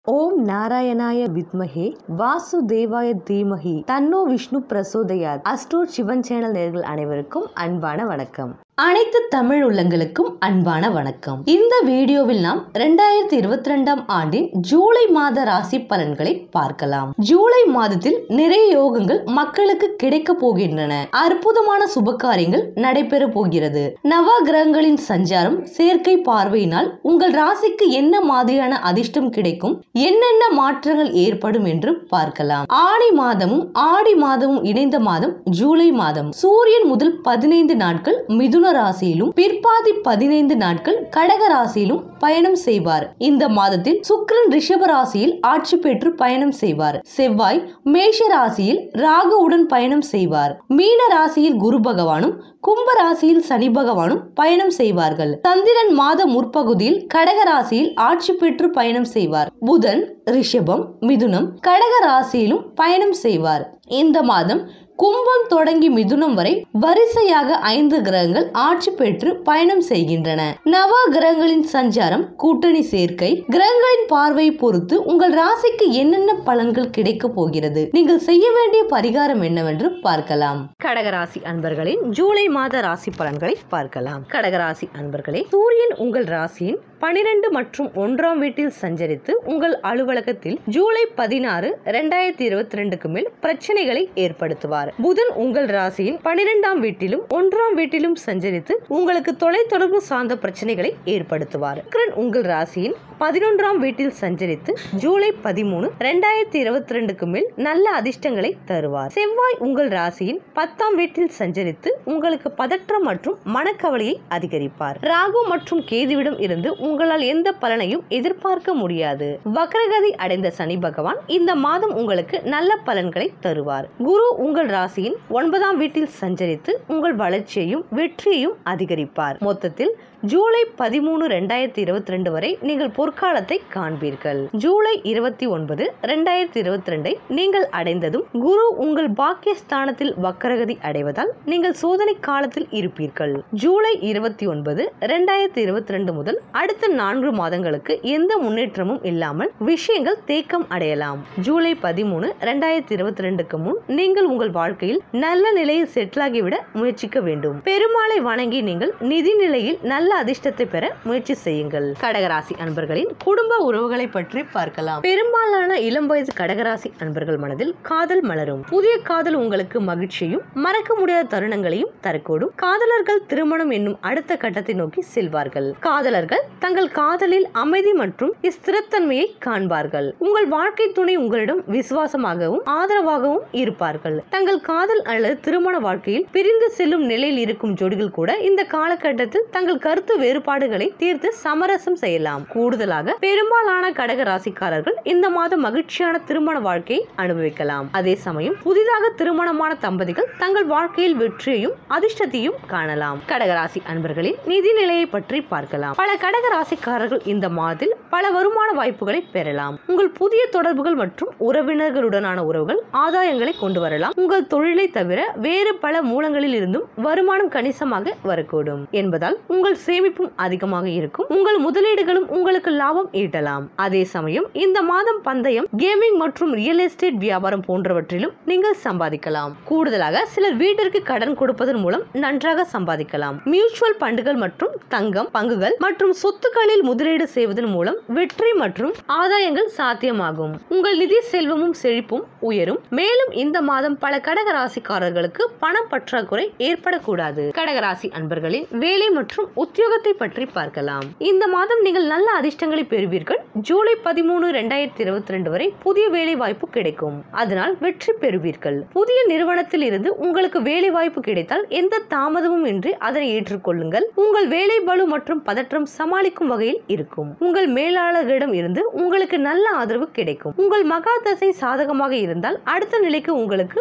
ஓம் நாராயணாய வித்மஹே வாசுதேவாய தீமஹி தன்னோ விஷ்ணு பிரசோதயாத் அஸ்ட்ரோட் சிவன் சேனல் நேர்கள் அனைவருக்கும் அன்பான வணக்கம் அனைத்து தமிழ் உள்ளங்களுக்கும் அன்பான வணக்கம் இந்த வீடியோவில் நாம் ரெண்டாயிரத்தி இருபத்தி ரெண்டாம் ஆண்டின் ஜூலை மாத ராசி பலன்களை பார்க்கலாம் ஜூலை மாதத்தில் நிறைய யோகங்கள் மக்களுக்கு கிடைக்க போகின்றன அற்புதமான சுபகாரியங்கள் நடைபெற போகிறது நவ கிரகங்களின் சஞ்சாரம் சேர்க்கை பார்வையினால் உங்கள் ராசிக்கு என்ன மாதிரியான அதிர்ஷ்டம் கிடைக்கும் என்னென்ன மாற்றங்கள் ஏற்படும் என்று பார்க்கலாம் ஆடி மாதமும் ஆடி மாதமும் இணைந்த மாதம் ஜூலை மாதம் சூரியன் முதல் பதினைந்து நாட்கள் மிதுன ராசியிலும் பிற்பாதி பதினைந்து நாட்கள் கடக ராசியிலும் பயணம் செய்வார் இந்த மாதத்தில் சுக்கிரன் ரிஷப ராசியில் ஆட்சி பெற்று பயணம் செய்வார் செவ்வாய் மேஷ ராசியில் ராகுவுடன் பயணம் செய்வார் மீன ராசியில் குரு பகவானும் கும்ப ராசியில் சனி பகவானும் பயணம் செய்வார்கள் சந்திரன் மாத முற்பகுதியில் கடக ராசியில் ஆட்சி பெற்று பயணம் செய்வார் புதன் ரிஷபம் மிதுனம் கடக ராசியிலும் பயணம் செய்வார் இந்த மாதம் கும்பம் தொடங்கி மிதுனம் வரை வரிசையாக ஐந்து கிரகங்கள் ஆட்சி பெற்று பயணம் செய்கின்றன நவ கிரகங்களின் சஞ்சாரம் கூட்டணி சேர்க்கை கிரகங்களின் பார்வை பொறுத்து உங்கள் ராசிக்கு என்னென்ன பலன்கள் கிடைக்க போகிறது நீங்கள் செய்ய வேண்டிய பரிகாரம் என்னவென்று பார்க்கலாம் கடகராசி அன்பர்களின் ஜூலை மாத ராசி பலன்களை பார்க்கலாம் கடகராசி அன்பர்களே சூரியன் உங்கள் ராசியின் பனிரெண்டு மற்றும் ஒன்றாம் வீட்டில் சஞ்சரித்து உங்கள் அலுவலகத்தில் ஜூலை பதினாறு இரண்டாயிரத்தி இருபத்தி ரெண்டுக்கு மேல் பிரச்சனைகளை ஏற்படுத்துவார் புதன் உங்கள் ராசியின் பனிரெண்டாம் வீட்டிலும் ஒன்றாம் வீட்டிலும் சஞ்சரித்து உங்களுக்கு தொலைத்தொடர்பு சார்ந்த பிரச்சனைகளை ஏற்படுத்துவார் சுக்கிரன் உங்கள் ராசியின் பதினொன்றாம் வீட்டில் சஞ்சரித்து ஜூலை பதிமூணு இரண்டாயிரத்தி இருபத்தி ரெண்டுக்கு மேல் நல்ல அதிர்ஷ்டங்களை தருவார் செவ்வாய் உங்கள் ராசியின் பத்தாம் வீட்டில் சஞ்சரித்து உங்களுக்கு பதற்றம் மற்றும் மனக்கவலையை அதிகரிப்பார் ராகு மற்றும் கேதுவிடம் இருந்து உங்களால் எந்த பலனையும் எதிர்பார்க்க முடியாது வக்ரகதி அடைந்த சனி பகவான் இந்த மாதம் உங்களுக்கு நல்ல பலன்களை தருவார் குரு உங்கள் ராசியின் ஒன்பதாம் வீட்டில் சஞ்சரித்து உங்கள் வளர்ச்சியையும் வெற்றியையும் அதிகரிப்பார் மொத்தத்தில் ஜூலை பதிமூணு ரெண்டாயிரத்தி இருபத்தி ரெண்டு வரை நீங்கள் பொற்காலத்தை காண்பீர்கள் ஜூலை இருபத்தி ஒன்பது ரெண்டாயிரத்தி இருபத்தி ரெண்டை நீங்கள் அடைந்ததும் குரு உங்கள் பாக்கியஸ்தானத்தில் வக்கரகதி அடைவதால் நீங்கள் சோதனை காலத்தில் இருப்பீர்கள் ஜூலை இருபத்தி ஒன்பது ரெண்டாயிரத்தி இருபத்தி ரெண்டு முதல் அடுத்த நான்கு மாதங்களுக்கு எந்த முன்னேற்றமும் இல்லாமல் விஷயங்கள் தேக்கம் அடையலாம் ஜூலை பதிமூணு ரெண்டாயிரத்தி இருபத்தி ரெண்டுக்கு முன் நீங்கள் உங்கள் வாழ்க்கையில் நல்ல நிலையில் செட்டில் ஆகிவிட முயற்சிக்க வேண்டும் பெருமாளை வணங்கி நீங்கள் நிதி நிலையில் நல்ல அதிர்ஷ்டத்தை பெற முயற்சி செய்யுங்கள் கடகராசி அன்பர்களின் குடும்ப உறவுகளை பற்றி பார்க்கலாம் பெரும்பாலான இளம் வயது கடகராசி அன்பர்கள் மனதில் காதல் மலரும் புதிய காதல் உங்களுக்கு மகிழ்ச்சியும் மறக்க முடியாத தருணங்களையும் தரக்கூடும் காதலர்கள் திருமணம் என்னும் அடுத்த கட்டத்தை நோக்கி செல்வார்கள் காதலர்கள் தங்கள் காதலில் அமைதி மற்றும் ஸ்திரத்தன்மையை காண்பார்கள் உங்கள் வாழ்க்கை துணை உங்களிடம் விசுவாசமாகவும் ஆதரவாகவும் இருப்பார்கள் தங்கள் காதல் அல்லது திருமண வாழ்க்கையில் பிரிந்து செல்லும் நிலையில் இருக்கும் ஜோடிகள் கூட இந்த காலகட்டத்தில் தங்கள் கருத்து வேறுபாடுகளை தீர்த்து சமரசம் செய்யலாம் கூடுதலாக பெரும்பாலான கடக ராசிக்காரர்கள் இந்த மாதம் மகிழ்ச்சியான திருமண வாழ்க்கையை அனுபவிக்கலாம் அதே சமயம் புதிதாக திருமணமான தம்பதிகள் தங்கள் வாழ்க்கையில் வெற்றியையும் அதிர்ஷ்டத்தையும் காணலாம் கடகராசி அன்பர்களின் நிதி நிலையை பற்றி பார்க்கலாம் பல கடக ராசிக்காரர்கள் இந்த மாதத்தில் பல வருமான வாய்ப்புகளை பெறலாம் உங்கள் புதிய தொடர்புகள் மற்றும் உறவினர்களுடனான உறவுகள் ஆதாயங்களை கொண்டு வரலாம் உங்கள் தொழிலை தவிர வேறு பல மூலங்களில் இருந்தும் வருமானம் கணிசமாக வரக்கூடும் என்பதால் உங்கள் சேமிப்பும் அதிகமாக இருக்கும் உங்கள் முதலீடுகளும் உங்களுக்கு லாபம் ஈட்டலாம் அதே சமயம் இந்த மாதம் பந்தயம் கேமிங் மற்றும் ரியல் எஸ்டேட் வியாபாரம் போன்றவற்றிலும் நீங்கள் சம்பாதிக்கலாம் கூடுதலாக சிலர் வீட்டிற்கு கடன் கொடுப்பதன் மூலம் நன்றாக சம்பாதிக்கலாம் மியூச்சுவல் பண்டுகள் மற்றும் தங்கம் பங்குகள் மற்றும் சொத்துக்களில் முதலீடு செய்வதன் மூலம் வெற்றி மற்றும் ஆதாயங்கள் சாத்தியமாகும் உங்கள் நிதி செல்வமும் செழிப்பும் உயரும் மேலும் இந்த மாதம் பல கடக ராசிக்காரர்களுக்கு பணம் பற்றாக்குறை ஏற்படக்கூடாது கடகராசி அன்பர்களின் வேலை மற்றும் உத்தியோகத்தை பற்றி பார்க்கலாம் இந்த மாதம் நீங்கள் நல்ல அதிர்ஷ்டங்களை பெறுவீர்கள் ஜூலை பதிமூணு இரண்டாயிரத்தி இருபத்தி ரெண்டு வரை புதிய வேலை வாய்ப்பு கிடைக்கும் அதனால் வெற்றி பெறுவீர்கள் புதிய நிறுவனத்தில் இருந்து உங்களுக்கு வேலை வாய்ப்பு கிடைத்தால் எந்த தாமதமும் இன்றி அதனை ஏற்றுக்கொள்ளுங்கள் உங்கள் வேலை பளு மற்றும் பதற்றம் சமாளிக்கும் வகையில் இருக்கும் உங்கள் மேலாளர்களிடம் இருந்து உங்களுக்கு நல்ல ஆதரவு கிடைக்கும் உங்கள் மகா தசை சாதகமாக இருந்தால் அடுத்த நிலைக்கு உங்களுக்கு பதவி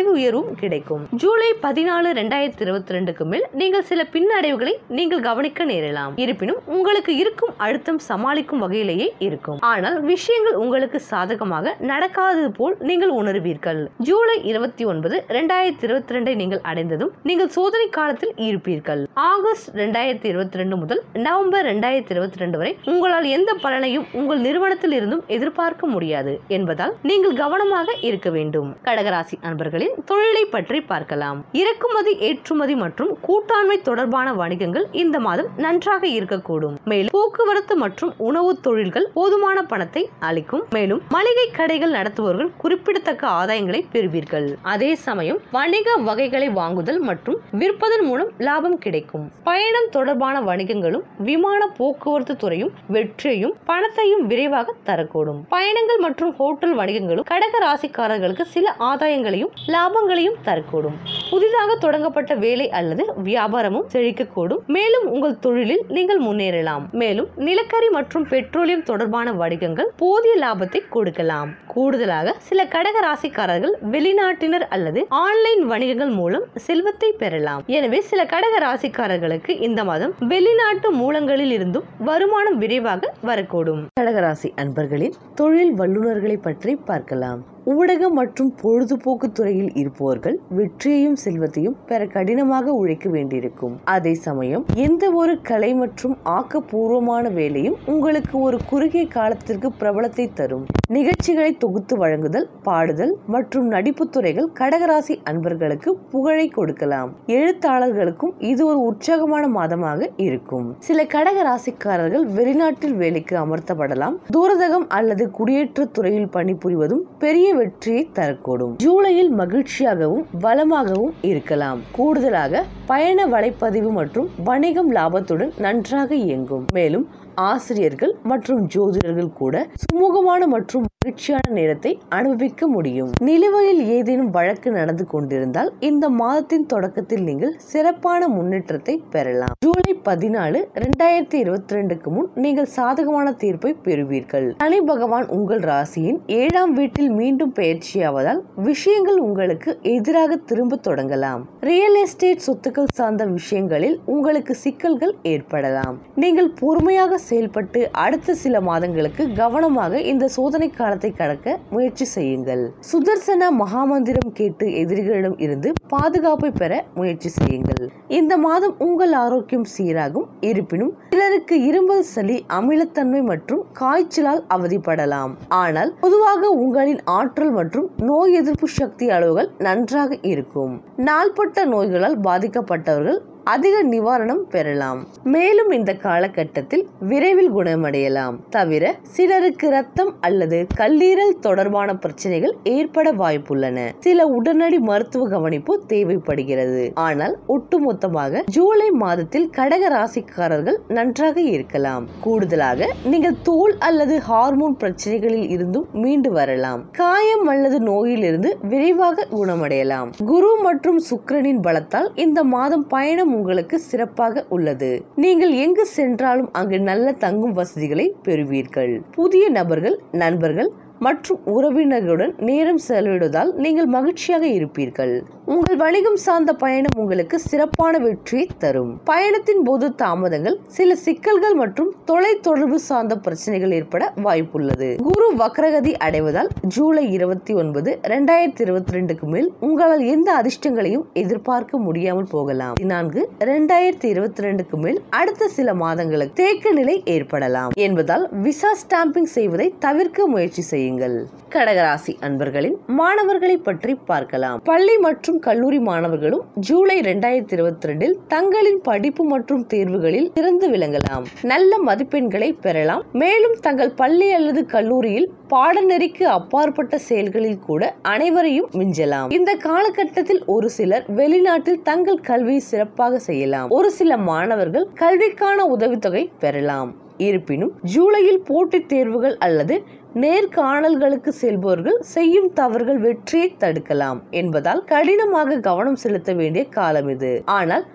பதவி உயர்வும் கிடைக்கும் ஜூலை பதினாலு ரெண்டாயிரத்தி இருபத்தி ரெண்டுக்கு மேல் நீங்கள் சில பின்னடைவுகளை நீங்கள் கவனிக்க நேரலாம் இருப்பினும் உங்களுக்கு இருக்கும் அழுத்தம் சமாளிக்கும் வகையிலேயே இருக்கும் ஆனால் விஷயங்கள் உங்களுக்கு சாதகமாக நடக்காதது போல் நீங்கள் உணர்வீர்கள் ஜூலை இருபத்தி ஒன்பது ரெண்டாயிரத்தி இருபத்தி ரெண்டை நீங்கள் அடைந்ததும் நீங்கள் சோதனை காலத்தில் இருப்பீர்கள் ஆகஸ்ட் ரெண்டாயிரத்தி இருபத்தி ரெண்டு முதல் நவம்பர் ரெண்டாயிரத்தி இருபத்தி ரெண்டு வரை உங்களால் எந்த பலனையும் உங்கள் நிறுவனத்தில் இருந்தும் எதிர்பார்க்க முடியாது என்பதால் நீங்கள் கவனமாக இருக்க வேண்டும் கடகராசி அன்பர்களின் தொழிலை பற்றி பார்க்கலாம் இறக்குமதி ஏற்றுமதி மற்றும் கூட்டாண்மை தொடர்பான வணிகங்கள் இந்த மாதம் நன்றாக இருக்கக்கூடும் மேலும் போக்குவரத்து மற்றும் உணவு தொழில்கள் போதுமான பணத்தை அளிக்கும் மேலும் மளிகை கடைகள் நடத்துபவர்கள் குறிப்பிடத்தக்க ஆதாயங்களை பெறுவீர்கள் அதே சமயம் வணிக வகைகளை வாங்குதல் மற்றும் விற்பதன் மூலம் லாபம் கிடைக்கும் பயணம் தொடர்பான வணிகங்களும் விமான போக்குவரத்து துறையும் வெற்றியையும் பணத்தையும் விரைவாக தரக்கூடும் பயணங்கள் மற்றும் ஹோட்டல் வணிகங்களும் கடக ராசிக்காரர்களுக்கு சில ஆதாயங்களையும் லாபங்களையும் தரக்கூடும் புதிதாக தொடங்கப்பட்ட வேலை அல்லது வியாபாரமும் செழிக்கக்கூடும் மேலும் உங்கள் தொழிலில் நீங்கள் முன்னேறலாம் மேலும் நிலக்கரி மற்றும் பெட்ரோலியம் தொடர்பான வணிகங்கள் போதிய லாபத்தை கொடுக்கலாம் கூடுதலாக சில கடக ராசிக்காரர்கள் வெளிநாட்டினர் அல்லது ஆன்லைன் வணிகங்கள் மூலம் செல்வத்தை பெறலாம் எனவே சில கடக ராசிக்காரர்களுக்கு இந்த மாதம் வெளிநாட்டு மூலங்களில் இருந்தும் வருமானம் விரைவாக வரக்கூடும் கடகராசி அன்பர்களின் தொழில் வல்லுநர்களை பற்றி பார்க்கலாம் ஊடகம் மற்றும் பொழுதுபோக்கு துறையில் இருப்பவர்கள் வெற்றியையும் செல்வத்தையும் பெற கடினமாக உழைக்க வேண்டியிருக்கும் அதே சமயம் எந்த ஒரு கலை மற்றும் ஆக்கப்பூர்வமான வேலையும் உங்களுக்கு ஒரு குறுகிய காலத்திற்கு பிரபலத்தை தரும் நிகழ்ச்சிகளை தொகுத்து வழங்குதல் பாடுதல் மற்றும் நடிப்பு துறைகள் கடகராசி அன்பர்களுக்கு புகழை கொடுக்கலாம் எழுத்தாளர்களுக்கும் இது ஒரு உற்சாகமான மாதமாக இருக்கும் சில கடக ராசிக்காரர்கள் வெளிநாட்டில் வேலைக்கு அமர்த்தப்படலாம் தூரதகம் அல்லது குடியேற்ற துறையில் பணிபுரிவதும் பெரிய வெற்றியை தரக்கூடும் ஜூலையில் மகிழ்ச்சியாகவும் வளமாகவும் இருக்கலாம் கூடுதலாக பயண வலைப்பதிவு மற்றும் வணிகம் லாபத்துடன் நன்றாக இயங்கும் மேலும் ஆசிரியர்கள் மற்றும் ஜோதிடர்கள் கூட சுமூகமான மற்றும் மகிழ்ச்சியான நேரத்தை அனுபவிக்க முடியும் நிலுவையில் ஏதேனும் வழக்கு நடந்து கொண்டிருந்தால் இந்த மாதத்தின் தொடக்கத்தில் நீங்கள் சிறப்பான முன்னேற்றத்தை பெறலாம் ஜூலை பதினாலு ரெண்டாயிரத்தி இருபத்தி ரெண்டுக்கு முன் நீங்கள் சாதகமான தீர்ப்பை பெறுவீர்கள் சனி பகவான் உங்கள் ராசியின் ஏழாம் வீட்டில் மீண்டும் பயிற்சியாவதால் விஷயங்கள் உங்களுக்கு எதிராக திரும்ப தொடங்கலாம் ரியல் எஸ்டேட் சொத்துக்கள் சார்ந்த விஷயங்களில் உங்களுக்கு சிக்கல்கள் ஏற்படலாம் நீங்கள் பொறுமையாக செயல்பட்டு அடுத்த சில மாதங்களுக்கு கவனமாக இந்த சோதனை காலத்தை கடக்க முயற்சி செய்யுங்கள் சுதர்சன மகாமந்திரம் கேட்டு எதிரிகளிடம் இருந்து பாதுகாப்பை பெற முயற்சி செய்யுங்கள் இந்த மாதம் உங்கள் ஆரோக்கியம் சீராகும் இருப்பினும் சிலருக்கு இருமல் சளி அமிலத்தன்மை மற்றும் காய்ச்சலால் அவதிப்படலாம் ஆனால் பொதுவாக உங்களின் ஆற்றல் மற்றும் நோய் எதிர்ப்பு சக்தி அளவுகள் நன்றாக இருக்கும் நாள்பட்ட நோய்களால் பாதிக்கப்பட்டவர்கள் அதிக நிவாரணம் பெறலாம் மேலும் இந்த காலகட்டத்தில் விரைவில் குணமடையலாம் தவிர சிலருக்கு ரத்தம் அல்லது கல்லீரல் தொடர்பான பிரச்சனைகள் ஏற்பட வாய்ப்புள்ளன சில உடனடி மருத்துவ கவனிப்பு தேவைப்படுகிறது ஆனால் ஒட்டுமொத்தமாக ஜூலை மாதத்தில் கடக ராசிக்காரர்கள் நன்றாக இருக்கலாம் கூடுதலாக நீங்கள் தோல் அல்லது ஹார்மோன் பிரச்சனைகளில் இருந்தும் மீண்டு வரலாம் காயம் அல்லது நோயிலிருந்து விரைவாக குணமடையலாம் குரு மற்றும் சுக்கிரனின் பலத்தால் இந்த மாதம் பயணம் உங்களுக்கு சிறப்பாக உள்ளது நீங்கள் எங்கு சென்றாலும் அங்கு நல்ல தங்கும் வசதிகளை பெறுவீர்கள் புதிய நபர்கள் நண்பர்கள் மற்றும் உறவினர்களுடன் நேரம் செலவிடுவதால் நீங்கள் மகிழ்ச்சியாக இருப்பீர்கள் உங்கள் வணிகம் சார்ந்த பயணம் உங்களுக்கு சிறப்பான வெற்றியை தரும் பயணத்தின் போது தாமதங்கள் சில சிக்கல்கள் மற்றும் தொலை தொடர்பு சார்ந்த பிரச்சனைகள் ஏற்பட வாய்ப்புள்ளது குரு வக்ரகதி அடைவதால் ஜூலை இருபத்தி ஒன்பது ரெண்டாயிரத்தி இருபத்தி ரெண்டுக்கு மேல் உங்களால் எந்த அதிர்ஷ்டங்களையும் எதிர்பார்க்க முடியாமல் போகலாம் நான்கு ரெண்டாயிரத்தி இருபத்தி ரெண்டுக்கு மேல் அடுத்த சில மாதங்களுக்கு தேக்க நிலை ஏற்படலாம் என்பதால் விசா ஸ்டாம்பிங் செய்வதை தவிர்க்க முயற்சி செய்யுங்கள் கடகராசி அன்பர்களின் மாணவர்களை பற்றி பார்க்கலாம் பள்ளி மற்றும் கல்லூரி மாணவர்களும் ஜூலை ரெண்டாயிரத்தி இருபத்தி ரெண்டில் தங்களின் படிப்பு மற்றும் தேர்வுகளில் சிறந்து விளங்கலாம் நல்ல மதிப்பெண்களை பெறலாம் மேலும் தங்கள் பள்ளி அல்லது கல்லூரியில் பாடநெறிக்கு அப்பாற்பட்ட செயல்களில் கூட அனைவரையும் மிஞ்சலாம் இந்த காலகட்டத்தில் ஒரு சிலர் வெளிநாட்டில் தங்கள் கல்வியை சிறப்பாக செய்யலாம் ஒரு சில மாணவர்கள் கல்விக்கான உதவித்தொகை பெறலாம் இருப்பினும் ஜூலையில் போட்டித் தேர்வுகள் அல்லது நேர்காணல்களுக்கு செல்பவர்கள் செய்யும் தவறுகள் வெற்றியை தடுக்கலாம் என்பதால் கடினமாக கவனம் செலுத்த வேண்டிய காலம் இது ஆனால்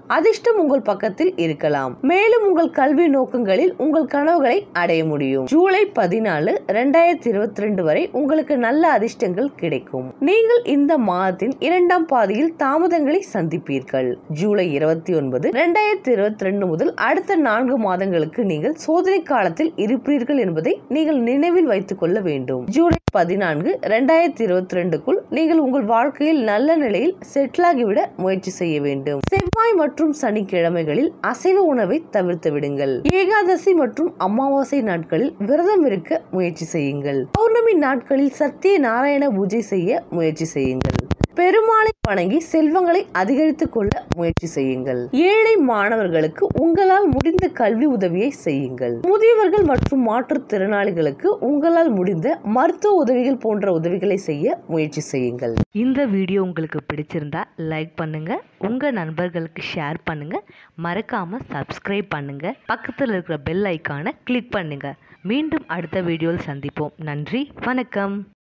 அதிர்ஷ்டம் உங்கள் பக்கத்தில் இருக்கலாம் மேலும் உங்கள் கல்வி நோக்கங்களில் உங்கள் கனவுகளை அடைய முடியும் ஜூலை பதினாலு ரெண்டாயிரத்தி இருபத்தி ரெண்டு வரை உங்களுக்கு நல்ல அதிர்ஷ்டங்கள் கிடைக்கும் நீங்கள் இந்த மாதத்தின் இரண்டாம் பாதியில் தாமதங்களை சந்திப்பீர்கள் ஜூலை இருபத்தி ஒன்பது ரெண்டாயிரத்தி இருபத்தி ரெண்டு முதல் அடுத்த நான்கு மாதங்களுக்கு நீங்கள் சோதனை காலத்தில் இருப்பீர்கள் என்பதை நீங்கள் நினைவில் வைத்துக் கொள்ள வேண்டும் ஜூலை பதினான்கு ரெண்டாயிரத்தி இருபத்தி ரெண்டுக்குள் நீங்கள் உங்கள் வாழ்க்கையில் நல்ல நிலையில் செட்டில் ஆகிவிட முயற்சி செய்ய வேண்டும் செவ்வாய் மற்றும் சனிக்கிழமைகளில் அசைவ உணவை தவிர்த்து விடுங்கள் ஏகாதசி மற்றும் அமாவாசை நாட்களில் விரதம் இருக்க முயற்சி செய்யுங்கள் பௌர்ணமி நாட்களில் சத்திய நாராயண பூஜை செய்ய முயற்சி செய்யுங்கள் பெருமாளை வணங்கி செல்வங்களை அதிகரித்துக் கொள்ள முயற்சி செய்யுங்கள் ஏழை மாணவர்களுக்கு உங்களால் முடிந்த கல்வி உதவியை செய்யுங்கள் முதியவர்கள் மற்றும் மாற்றுத்திறனாளிகளுக்கு உங்களால் முடிந்த மருத்துவ உதவிகள் போன்ற உதவிகளை செய்ய முயற்சி செய்யுங்கள் இந்த வீடியோ உங்களுக்கு பிடிச்சிருந்தா லைக் பண்ணுங்க உங்க நண்பர்களுக்கு ஷேர் பண்ணுங்க மறக்காம சப்ஸ்கிரைப் பண்ணுங்க பக்கத்தில் இருக்கிற பெல் ஐக்கானை கிளிக் பண்ணுங்க மீண்டும் அடுத்த வீடியோவில் சந்திப்போம் நன்றி வணக்கம்